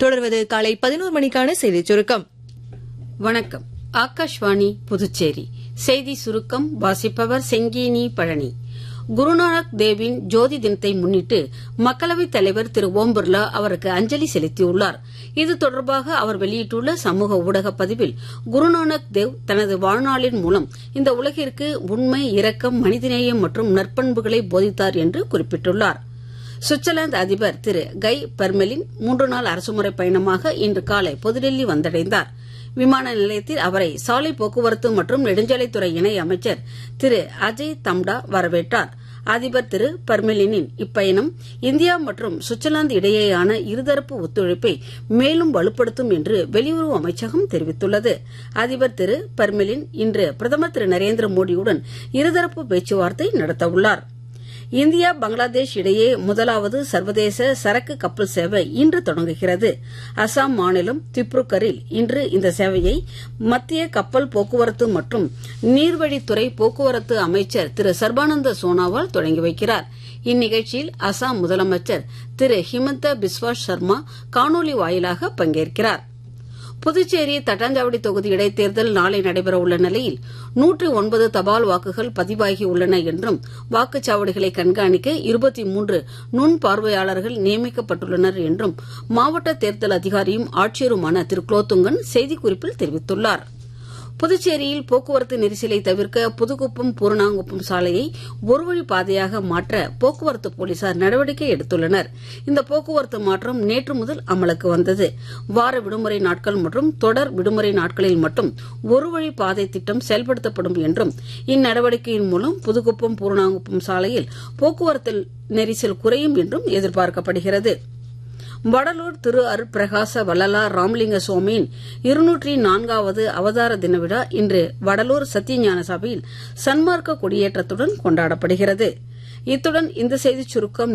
தொடர்வது காலை பதினோரு மணிக்கான செய்திச் சுருக்கம் வணக்கம் ஆகாஷ்வாணி புதுச்சேரி செய்தி சுருக்கம் வாசிப்பவர் செங்கீனி பழனி குருநானக் தேவின் ஜோதி தினத்தை முன்னிட்டு மக்களவைத் தலைவர் திரு ஓம் பிர்லா அவருக்கு அஞ்சலி செலுத்தியுள்ளார் இது தொடர்பாக அவர் வெளியிட்டுள்ள சமூக ஊடக பதிவில் குருநானக் தேவ் தனது வாழ்நாளின் மூலம் இந்த உலகிற்கு உண்மை இரக்கம் மனிதநேயம் மற்றும் நற்பண்புகளை போதித்தார் என்று குறிப்பிட்டுள்ளார் சுவிட்சர்லாந்து அதிபர் திரு கை பர்மெலின் மூன்று நாள் அரசுமுறை பயணமாக இன்று காலை புதுடெல்லி வந்தடைந்தார் விமான நிலையத்தில் அவரை சாலை போக்குவரத்து மற்றும் நெடுஞ்சாலைத்துறை இணை அமைச்சர் திரு அஜய் தம்டா வரவேற்றார் அதிபர் திரு பர்மெலினின் இப்பயணம் இந்தியா மற்றும் சுவிட்சர்லாந்து இடையேயான இருதரப்பு ஒத்துழைப்பை மேலும் வலுப்படுத்தும் என்று வெளியுறவு அமைச்சகம் தெரிவித்துள்ளது அதிபர் திரு பர்மெலின் இன்று பிரதமர் திரு நரேந்திர மோடியுடன் இருதரப்பு பேச்சுவார்த்தை நடத்தவுள்ளார் இந்தியா பங்களாதேஷ் இடையே முதலாவது சர்வதேச சரக்கு கப்பல் சேவை இன்று தொடங்குகிறது அசாம் மாநிலம் திப்ருகரில் இன்று இந்த சேவையை மத்திய கப்பல் போக்குவரத்து மற்றும் நீர்வழித்துறை போக்குவரத்து அமைச்சர் திரு சர்பானந்த சோனாவால் தொடங்கி வைக்கிறார் இந்நிகழ்ச்சியில் அசாம் முதலமைச்சர் திரு ஹிமந்த பிஸ்வா சர்மா காணொலி வாயிலாக பங்கேற்கிறார் புதுச்சேரி தட்டாஞ்சாவடி தொகுதி இடைத்தேர்தல் நாளை நடைபெறவுள்ள நிலையில் நூற்று ஒன்பது தபால் வாக்குகள் பதிவாகியுள்ளன என்றும் வாக்குச்சாவடிகளை கண்காணிக்க இருபத்தி மூன்று நுண் பார்வையாளர்கள் நியமிக்கப்பட்டுள்ளனர் என்றும் மாவட்ட தேர்தல் அதிகாரியும் ஆட்சியருமான திரு குலோத்துங்கன் செய்திக்குறிப்பில் தெரிவித்துள்ளாா் புதுச்சேரியில் போக்குவரத்து நெரிசலை தவிர்க்க புதுக்குப்பம் பூரணாங்குப்பம் சாலையை ஒருவழி பாதையாக மாற்ற போக்குவரத்து போலீசார் நடவடிக்கை எடுத்துள்ளனர் இந்த போக்குவரத்து மாற்றம் நேற்று முதல் அமலுக்கு வந்தது வார விடுமுறை நாட்கள் மற்றும் தொடர் விடுமுறை நாட்களில் மட்டும் ஒருவழி பாதை திட்டம் செயல்படுத்தப்படும் என்றும் இந்நடவடிக்கையின் மூலம் புதுக்குப்பம் பூரணாங்குப்பம் சாலையில் போக்குவரத்து நெரிசல் குறையும் என்றும் எதிர்பார்க்கப்படுகிறது வடலூர் திரு அருட்பிரகாச வள்ளலார் ராமலிங்க சுவாமியின் இருநூற்றி நான்காவது அவதார தின விழா இன்று வடலூர் சத்தியஞான சபையில் சன்மார்க்க கொடியேற்றத்துடன் கொண்டாடப்படுகிறது இத்துடன் இந்த செய்திச் சுருக்கம்